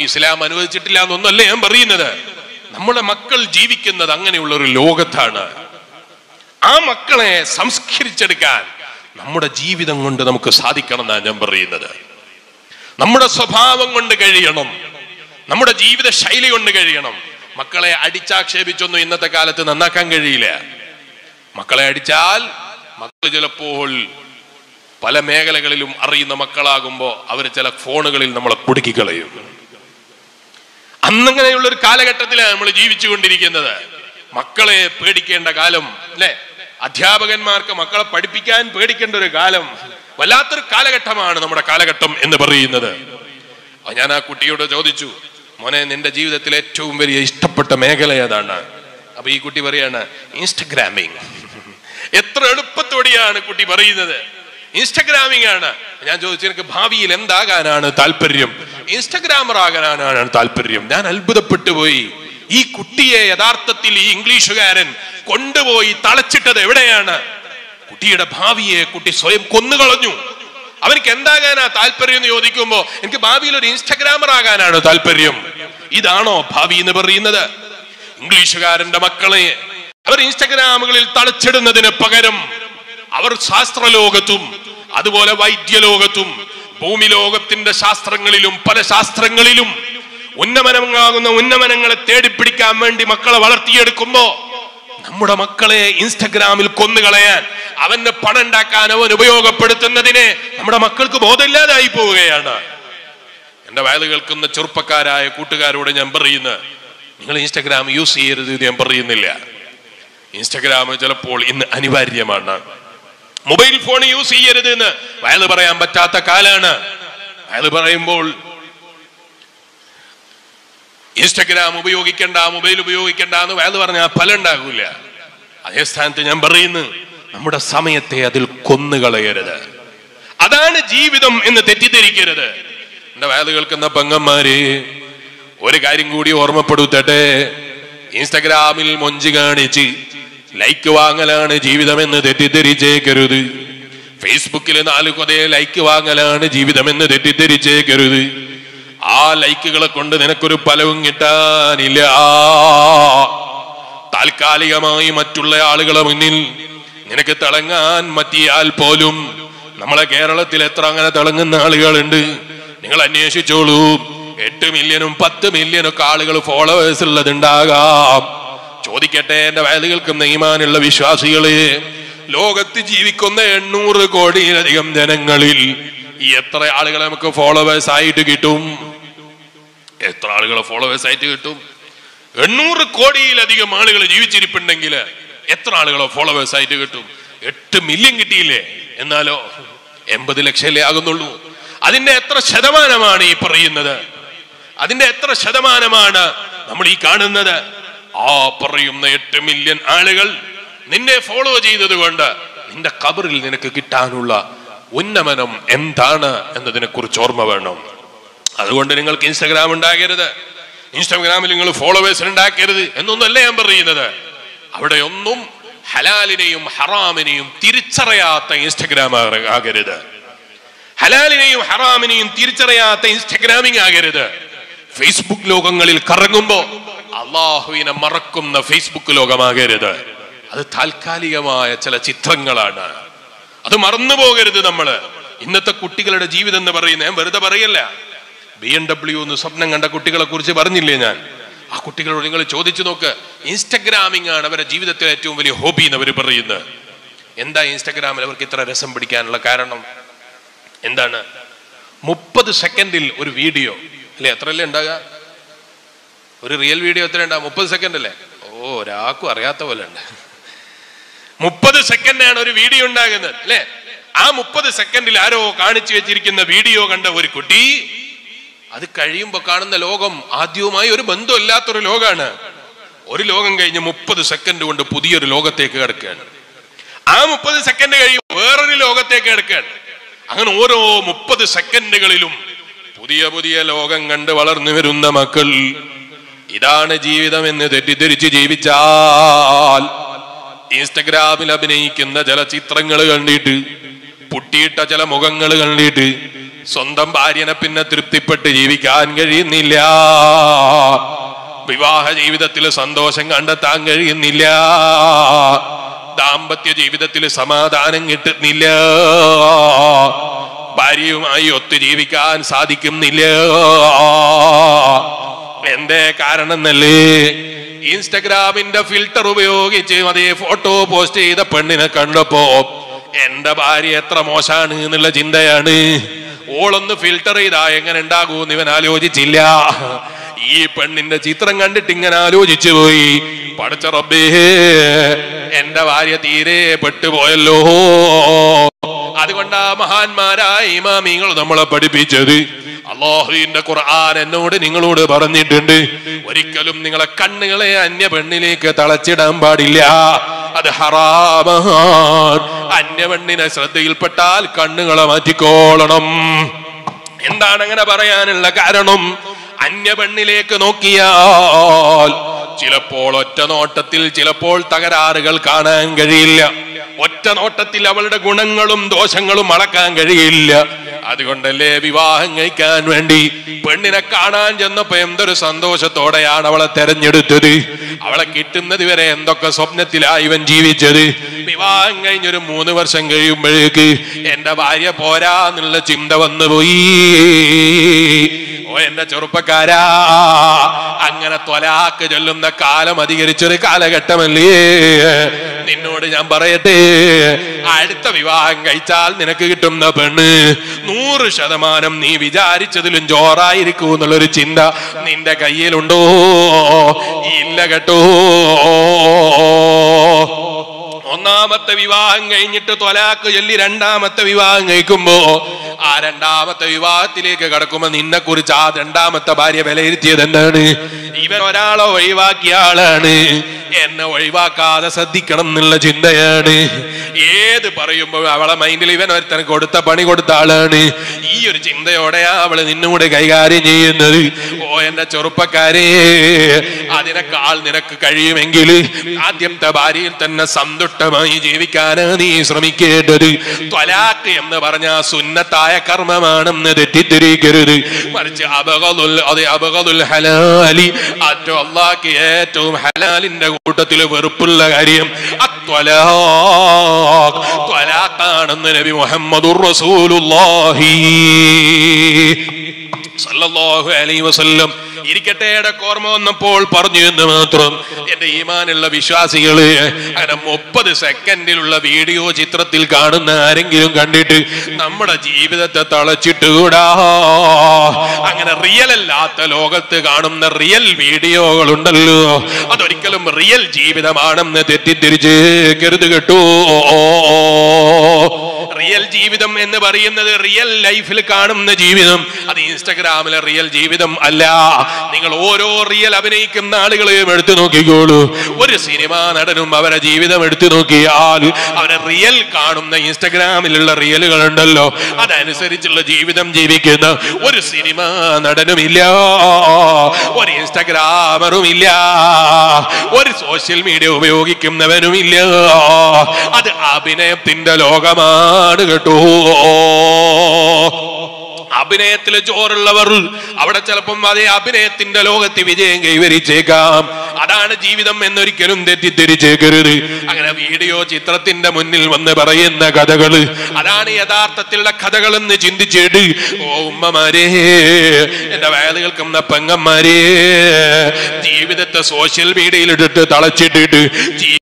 ഇസ്ലാം അനുവദിച്ചിട്ടില്ല എന്നൊന്നല്ല ഞാൻ പറയുന്നത് നമ്മുടെ മക്കൾ ജീവിക്കുന്നത് അങ്ങനെയുള്ള ഒരു ലോകത്താണ് ആ മക്കളെ സംസ്കരിച്ചെടുക്കാൻ നമ്മുടെ ജീവിതം കൊണ്ട് നമുക്ക് സാധിക്കണം എന്നാണ് ഞാൻ പറയുന്നത് നമ്മുടെ സ്വഭാവം കൊണ്ട് കഴിയണം നമ്മുടെ ജീവിത ശൈലി കൊണ്ട് കഴിയണം മക്കളെ അടിച്ചാക്ഷേപിച്ചൊന്നും ഇന്നത്തെ കാലത്ത് നന്നാക്കാൻ കഴിയില്ല മക്കളെ അടിച്ചാൽ മക്കൾ ചിലപ്പോൾ പല മേഖലകളിലും അറിയുന്ന മക്കളാകുമ്പോൾ അവർ ചില ഫോണുകളിൽ നമ്മളെ കുടുക്കിക്കളയും അന്നങ്ങനെയുള്ള ഒരു കാലഘട്ടത്തിലാണ് നമ്മൾ ജീവിച്ചു കൊണ്ടിരിക്കുന്നത് മക്കളെ പേടിക്കേണ്ട കാലം അല്ലെ അധ്യാപകന്മാർക്ക് മക്കളെ പഠിപ്പിക്കാൻ പേടിക്കേണ്ട ഒരു കാലം വല്ലാത്തൊരു കാലഘട്ടമാണ് നമ്മുടെ കാലഘട്ടം എന്ന് പറയുന്നത് അപ്പൊ ഞാൻ ആ കുട്ടിയോട് ചോദിച്ചു മോനെ നിന്റെ ജീവിതത്തിലെ ഏറ്റവും വലിയ ഇഷ്ടപ്പെട്ട മേഖല ഏതാണ് അപ്പൊ ഈ കുട്ടി പറയാണ് ഇൻസ്റ്റഗ്രാമിങ് എത്ര എളുപ്പത്തോടെയാണ് കുട്ടി പറയുന്നത് ഇൻസ്റ്റഗ്രാമിംഗ് ആണ് ഞാൻ ചോദിച്ചു എനിക്ക് ഭാവിയിൽ എന്താകാനാണ് താല്പര്യം ഇൻസ്റ്റഗ്രാമർ ആകാനാണ് താല്പര്യം ഞാൻ അത്ഭുതപ്പെട്ടു പോയി ഈ കുട്ടിയെ യഥാർത്ഥത്തിൽ ഈ ഇംഗ്ലീഷുകാരൻ കൊണ്ടുപോയി തളച്ചിട്ടത് എവിടെയാണ് കുട്ടിയുടെ ഭാവിയെ കുട്ടി സ്വയം കൊന്നുകളഞ്ഞു അവനിക്ക് എന്താകാനാ താല്പര്യം എന്ന് ചോദിക്കുമ്പോ എനിക്ക് ഭാവിയിൽ ഒരു ഇൻസ്റ്റഗ്രാമർ ആകാനാണ് താല്പര്യം ഇതാണോ ഭാവി എന്ന് പറയുന്നത് ഇംഗ്ലീഷുകാരന്റെ മക്കളെ അവർ ഇൻസ്റ്റഗ്രാമുകളിൽ തളച്ചിടുന്നതിന് പകരം അവർ ശാസ്ത്രലോകത്തും അതുപോലെ വൈദ്യലോകത്തും ഭൂമി ലോകത്തിന്റെ ശാസ്ത്രങ്ങളിലും പല ശാസ്ത്രങ്ങളിലും ഉന്നമനമാകുന്ന ഉന്നമനങ്ങളെ തേടിപ്പിടിക്കാൻ വേണ്ടി മക്കളെ വളർത്തിയെടുക്കുമ്പോ നമ്മുടെ മക്കളെ ഇൻസ്റ്റഗ്രാമിൽ കൊന്നുകളയാൻ അവന് പണം ഉണ്ടാക്കാൻ അവൻ ഉപയോഗപ്പെടുത്തുന്നതിനെ നമ്മുടെ മക്കൾക്ക് ബോധമില്ലാതായി പോവുകയാണ് എന്റെ വയല് കേൾക്കുന്ന ചെറുപ്പക്കാരായ കൂട്ടുകാരോട് ഞാൻ പറയുന്നത് നിങ്ങൾ ഇൻസ്റ്റഗ്രാം യൂസ് ചെയ്യരുത് എന്ന് ഞാൻ പറയുന്നില്ല ഇൻസ്റ്റഗ്രാം ചിലപ്പോൾ ഇന്ന് അനിവാര്യമാണ് മൊബൈൽ ഫോൺ യൂസ് ചെയ്യരുത് എന്ന് വയല് പറയാൻ പറ്റാത്ത കാലാണ് വയല് പറയുമ്പോൾ ഇൻസ്റ്റഗ്രാം ഉപയോഗിക്കണ്ട മൊബൈൽ ഉപയോഗിക്കണ്ട എന്ന് വയല് പറഞ്ഞാൽ ഫലം ഉണ്ടാകൂല അതേ സ്ഥാനത്ത് ഞാൻ പറയുന്നു നമ്മുടെ സമയത്തെ അതിൽ കൊന്നുകളയരുത് അതാണ് ജീവിതം എന്ന് തെറ്റിദ്ധരിക്കരുത് എന്റെ വയല് കേൾക്കുന്ന പെങ്ങന്മാര് ഒരു കാര്യം കൂടി ഓർമ്മപ്പെടുത്തട്ടെ ഇൻസ്റ്റഗ്രാമിൽ മൊഞ്ചി കാണിച്ച് ലൈക്ക് വാങ്ങലാണ് ജീവിതമെന്ന് തെറ്റിദ്ധരിച്ചേക്കരുത് ഫേസ്ബുക്കിൽ നാല് കൊതേ ലൈക്ക് വാങ്ങലാണ് ജീവിതമെന്ന് തെറ്റിദ്ധരിച്ചേക്കരുത് ആ ലൈക്കുകളെ കൊണ്ട് നിനക്കൊരു ഫലവും കിട്ടാനില്ല താൽക്കാലികമായി മറ്റുള്ള ആളുകളെ മുന്നിൽ നിനക്ക് തിളങ്ങാൻ പറ്റിയാൽ പോലും നമ്മളെ കേരളത്തിൽ എത്ര അങ്ങനെ തിളങ്ങുന്ന ആളുകളുണ്ട് നിങ്ങൾ അന്വേഷിച്ചോളൂ എട്ട് മില്യനും പത്ത് മില്യനും ഒക്കെ ആളുകൾ ഫോളോവേഴ്സ് ഉള്ളതുണ്ടാകാം ചോദിക്കട്ടെ എന്റെ വയലുകൾക്കും നെയ്മാനുള്ള വിശ്വാസികളെ ലോകത്ത് ജീവിക്കുന്ന എണ്ണൂറ് കോടിയിലധികം ജനങ്ങളിൽ ഈ എത്ര ആളുകളെ നമുക്ക് ഫോളോവേഴ്സ് ആയിട്ട് കിട്ടും എത്ര ആളുകളെ ഫോളോവേഴ്സ് ആയിട്ട് കിട്ടും എണ്ണൂറ് കോടിയിലധികം ആളുകൾ ജീവിച്ചിരിപ്പുണ്ടെങ്കിൽ എത്ര ആളുകളെ ഫോളോവേഴ്സ് ആയിട്ട് കിട്ടും എട്ട് മില്യൺ കിട്ടിയില്ലേ എന്നാലോ എൺപത് ലക്ഷമല്ലേ ആകുന്നുള്ളൂ അതിന്റെ എത്ര ശതമാനമാണ് ഈ പറയുന്നത് അതിന്റെ എത്ര ശതമാനമാണ് നമ്മൾ ഈ കാണുന്നത് ആ പറയുന്ന എട്ട് മില്യൺ ആളുകൾ നിന്നെ ഫോളോ ചെയ്തത് കൊണ്ട് നിന്റെ കബറിൽ നിനക്ക് കിട്ടാനുള്ള ഉന്നമനം എന്താണ് എന്നതിനെ കുറിച്ച് ഓർമ്മ വേണം അതുകൊണ്ട് നിങ്ങൾക്ക് ഇൻസ്റ്റാഗ്രാം ഉണ്ടാകരുത് ഇൻസ്റ്റാഗ്രാമിൽ നിങ്ങൾ ഫോളോവേഴ്സ് ഉണ്ടാക്കരുത് എന്നൊന്നല്ല ഞാൻ പറയുന്നത് അവിടെ ഒന്നും ഹലാലിനെയും ഹറാമിനെയും തിരിച്ചറിയാത്ത ഇൻസ്റ്റഗ്രാം ആകരുത് ഹലാലിനെയും ഹറാമിനെയും തിരിച്ചറിയാത്ത ഇൻസ്റ്റഗ്രാമിംഗ് ആകരുത് ഫേസ്ബുക്ക് ലോകങ്ങളിൽ കറങ്ങുമ്പോ അള്ളാഹുവിനെ മറക്കുന്ന ഫേസ്ബുക്ക് ലോകമാകരുത് അത് താൽക്കാലികമായ ചില ചിത്രങ്ങളാണ് അത് മറന്നു പോകരുത് നമ്മള് ഇന്നത്തെ കുട്ടികളുടെ ജീവിതം എന്ന് പറയുന്നത് ഞാൻ വെറുതെ പറയല്ല ബി എം ഡബ്ല്യു എന്ന് സ്വപ്നം കണ്ട കുട്ടികളെ കുറിച്ച് പറഞ്ഞില്ലേ ഞാൻ ആ കുട്ടികളോട് നിങ്ങൾ ചോദിച്ചു നോക്ക് ഇൻസ്റ്റഗ്രാമിംഗ് ആണ് അവരുടെ ജീവിതത്തിലെ ഏറ്റവും വലിയ ഹോബി എന്ന് അവർ പറയുന്നത് എന്താ ഇൻസ്റ്റഗ്രാമിൽ അവർക്ക് ഇത്ര രസം പിടിക്കാനുള്ള കാരണം എന്താണ് മുപ്പത് സെക്കൻഡിൽ ഒരു വീഡിയോ അല്ലെ എത്രയല്ലേ ഉണ്ടാകുക ഒരു റിയൽ വീഡിയോ എത്ര ഉണ്ടാകും മുപ്പത് സെക്കൻഡ് അല്ലേ ഓ ഒരാൾക്കും അറിയാത്ത പോലെ ഉണ്ട് മുപ്പത് സെക്കൻഡാണ് ഒരു വീഡിയോ ഉണ്ടാകുന്നത് അല്ലെ ആ മുപ്പത് സെക്കൻഡിൽ ആരോ കാണിച്ചു വെച്ചിരിക്കുന്ന വീഡിയോ കണ്ട ഒരു കുട്ടി അത് കഴിയുമ്പോൾ കാണുന്ന ലോകം ആദ്യവുമായി ഒരു ബന്ധമില്ലാത്തൊരു ലോകമാണ് ഒരു ലോകം കഴിഞ്ഞ് മുപ്പത് സെക്കൻഡ് കൊണ്ട് പുതിയൊരു ലോകത്തേക്ക് കിടക്കുകയാണ് ആ മുപ്പത് സെക്കൻഡ് കഴിയും വേറൊരു ലോകത്തേക്ക് കിടക്കുകയാണ് അങ്ങനെ ഓരോ മുപ്പത് സെക്കൻഡുകളിലും പുതിയ പുതിയ ലോകം കണ്ട് വളർന്നു വരുന്ന മക്കൾ ഇതാണ് ജീവിതം എന്ന് തെറ്റിദ്ധരിച്ച് ജീവിച്ചാൽ ഇൻസ്റ്റഗ്രാമിൽ അഭിനയിക്കുന്ന ചില ചിത്രങ്ങൾ കണ്ടിട്ട് പുട്ടിയിട്ട ചില മുഖങ്ങൾ കണ്ടിട്ട് സ്വന്തം ഭാര്യനെ പിന്നെ തൃപ്തിപ്പെട്ട് ജീവിക്കാൻ കഴിയുന്നില്ല വിവാഹ ജീവിതത്തിൽ സന്തോഷം കണ്ടെത്താൻ കഴിയുന്നില്ല ദാമ്പത്യ ജീവിതത്തിൽ സമാധാനം കിട്ടുന്നില്ല ഭാര്യയുമായി ഒത്തു ജീവിക്കാൻ സാധിക്കുന്നില്ല എന്തേ കാരണം എന്നല്ലേ ഇൻസ്റ്റഗ്രാമിന്റെ ഫിൽട്ടർ ഉപയോഗിച്ച് അതേ ഫോട്ടോ പോസ്റ്റ് ചെയ്ത പെണ്ണിനെ കണ്ടപ്പോ എന്റെ ഭാര്യ എത്ര മോശാണ് എന്നുള്ള ചിന്തയാണ് ഓളൊന്ന് ഫിൽട്ടർ ചെയ്താ എങ്ങനെ ഉണ്ടാകൂന്ന് ഇവൻ ആലോചിച്ചില്ല ഈ പെണ്ണിന്റെ ചിത്രം കണ്ടിട്ട് ഇങ്ങനെ ആലോചിച്ചു പോയി പഠിച്ച റബ്ബേ എന്റെ ഭാര്യ തീരെ പെട്ടുപോയല്ലോ അതുകൊണ്ടാ മഹാന്മാരായ ഇമാമിങ്ങൾ നമ്മളെ പഠിപ്പിച്ചത് അള്ളാഹുവിന്റെ ഖുർആൻ എന്നോട് നിങ്ങളോട് പറഞ്ഞിട്ടുണ്ട് ഒരിക്കലും നിങ്ങളെ കണ്ണുകളെ അന്യ പെണ്ണിലേക്ക് തളച്ചിടാൻ പാടില്ല അത് ഹറാമാണ് അന്യ പെണ്ണിനെ ശ്രദ്ധയിൽപ്പെട്ടാൽ കണ്ണുകളെ മാറ്റിക്കോളണം എന്താണ് അങ്ങനെ പറയാനുള്ള കാരണം അന്യ പെണ്ണിലേക്ക് നോക്കിയാൽ ചിലപ്പോൾ ഒറ്റ നോട്ടത്തിൽ ചിലപ്പോൾ തകരാറുകൾ കാണാൻ കഴിയില്ല ഒറ്റ നോട്ടത്തിൽ അവളുടെ ഗുണങ്ങളും ദോഷങ്ങളും അളക്കാൻ കഴിയില്ല അതുകൊണ്ടല്ലേ വിവാഹം കഴിക്കാൻ വേണ്ടി പെണ്ണിനെ കാണാൻ ചെന്നപ്പോ എന്തൊരു സന്തോഷത്തോടെയാണ് അവളെ തെരഞ്ഞെടുത്തത് അവളെ കിട്ടുന്നത് വരെ എന്തൊക്കെ സ്വപ്നത്തിലായി ഇവൻ ജീവിച്ചത് വിവാഹം കഴിഞ്ഞൊരു മൂന്ന് വർഷം കഴിയുമ്പോഴേക്ക് എന്റെ ഭാര്യ പോരാ എന്നുള്ള ചിന്ത വന്നുപോയി ഓ എന്റെ ചെറുപ്പക്കാരാ അങ്ങനെ ത്വലാക്ക് ചൊല്ലുന്ന കാലം അധികരിച്ചൊരു കാലഘട്ടമല്ലേ നിന്നോട് ഞാൻ പറയട്ടെ അടുത്ത വിവാഹം കഴിച്ചാൽ നിനക്ക് കിട്ടുന്ന പെണ്ണ് നൂറ് ശതമാനം നീ വിചാരിച്ചതിലും ജോറായിരിക്കൂ എന്നുള്ളൊരു ചിന്ത നിന്റെ കയ്യിലുണ്ടോ ഇല്ല കേട്ടോ ഒന്നാമത്തെ വിവാഹം കഴിഞ്ഞിട്ട് തൊലാക്ക് ചൊല്ലി രണ്ടാമത്തെ വിവാഹം കഴിക്കുമ്പോ ആ രണ്ടാമത്തെ വിവാഹത്തിലേക്ക് കടക്കുമ്പോ നിന്നെ കുറിച്ച് ആ രണ്ടാമത്തെ ഭാര്യ വിലയിരുത്തിയത് എന്താണ് ഇവൻ ഒരാളെ ഒഴിവാക്കിയ ആളാണ് എന്നെ ഒഴിവാക്കാതെ ശ്രദ്ധിക്കണം എന്നുള്ള ചിന്തയാണ് ഏത് പറയുമ്പോഴും അവളെ മൈൻഡിൽ ഇവൻ ഒരുത്തന് കൊടുത്ത പണി കൊടുത്ത ആളാണ് ഈ ഒരു ചിന്തയോടെയാ അവള് നിന്നൂടെ കൈകാര്യം ചെയ്യുന്നത് ഓ എന്റെ ചെറുപ്പക്കാരെ അതിനേക്കാൾ നിനക്ക് കഴിയുമെങ്കിൽ ആദ്യത്തെ ഭാര്യയിൽ തന്നെ സന്തുഷ്ടമായി ജീവിക്കാനാ നീ ശ്രമിക്കേണ്ടത് ത്വലാക്ക് എന്ന് പറഞ്ഞ സുന്നത്തായ കർമ്മമാണെന്ന് തെറ്റിദ്ധരിക്കരുത് മറിച്ച് അപകതുൽ അത് അപകതുൽ ഹലാലി ഏറ്റവും അള്ളാഹ്ക്ക് ഏറ്റവും ഹലാലിന്റെ കൂട്ടത്തിൽ വെറുപ്പുള്ള കാര്യം അത്വലാഖ് ത്വലാഖാണെന്ന് നബി മുഹമ്മദുർ റസൂലുള്ളാഹി സല്ലല്ലാഹു അലൈഹി വസല്ലം ഇരിക്കട്ടെ ഇടയ്ക്ക് ഓർമ്മ വന്നപ്പോൾ പറഞ്ഞു എന്ന് മാത്രം എന്റെ ഈമാനുള്ള വിശ്വാസികള് അങ്ങനെ മുപ്പത് സെക്കൻഡിലുള്ള വീഡിയോ ചിത്രത്തിൽ കാണുന്ന ആരെങ്കിലും കണ്ടിട്ട് നമ്മുടെ ജീവിതത്തെ തളച്ചിട്ടുകൂടാ അങ്ങനെ റിയൽ അല്ലാത്ത ലോകത്ത് കാണുന്ന റിയൽ വീഡിയോകൾ ഉണ്ടല്ലോ അതൊരിക്കലും റിയൽ ജീവിതമാണെന്ന് തെറ്റിദ്ധരിച്ച് കരുത് കേട്ടോ റിയൽ ജീവിതം എന്ന് പറയുന്നത് റിയൽ ലൈഫിൽ കാണുന്ന ജീവിതം അത് ഇൻസ്റ്റഗ്രാമിലെ റിയൽ ജീവിതം അല്ല നിങ്ങൾ ഓരോ റിയൽ അഭിനയിക്കുന്ന ആളുകളെയും എടുത്തു നോക്കിക്കോളൂ ഒരു സിനിമാ നടനും അവരെ ജീവിതം എടുത്തു നോക്കിയാൽ അവരെ റിയൽ കാണുന്ന ഇൻസ്റ്റഗ്രാമിലുള്ള റിയലുകൾ ഉണ്ടല്ലോ അതനുസരിച്ചുള്ള ജീവിതം ജീവിക്കുന്ന ഒരു സിനിമാ നടനുമില്ല ഒരു ഇൻസ്റ്റഗ്രാമറും ഇല്ല ഒരു സോഷ്യൽ മീഡിയ ഉപയോഗിക്കുന്നവനുമില്ല അത് അഭിനയത്തിന്റെ ലോകമാണ് കേട്ടോ അഭിനയത്തിൽ ജോറുള്ളവർ അവിടെ ചിലപ്പം അതേ അഭിനയത്തിന്റെ ലോകത്ത് വിജയം കൈവരിച്ചേക്കാം അതാണ് ജീവിതം എന്നൊരിക്കലും തെറ്റിദ്ധരിച്ചേക്കരുത് അങ്ങനെ വീഡിയോ ചിത്രത്തിന്റെ മുന്നിൽ വന്ന് പറയുന്ന കഥകള് അതാണ് യഥാർത്ഥത്തിലുള്ള കഥകൾ എന്ന് ചിന്തിച്ചിട്ട് ഓ ഉമ്മമാരെ എന്റെ വയല് കേൾക്കുന്ന പെങ്ങന്മാരെ ജീവിതത്തെ സോഷ്യൽ മീഡിയയിൽ ഇട്ടിട്ട് തളച്ചിട്ടിട്ട് ജീ-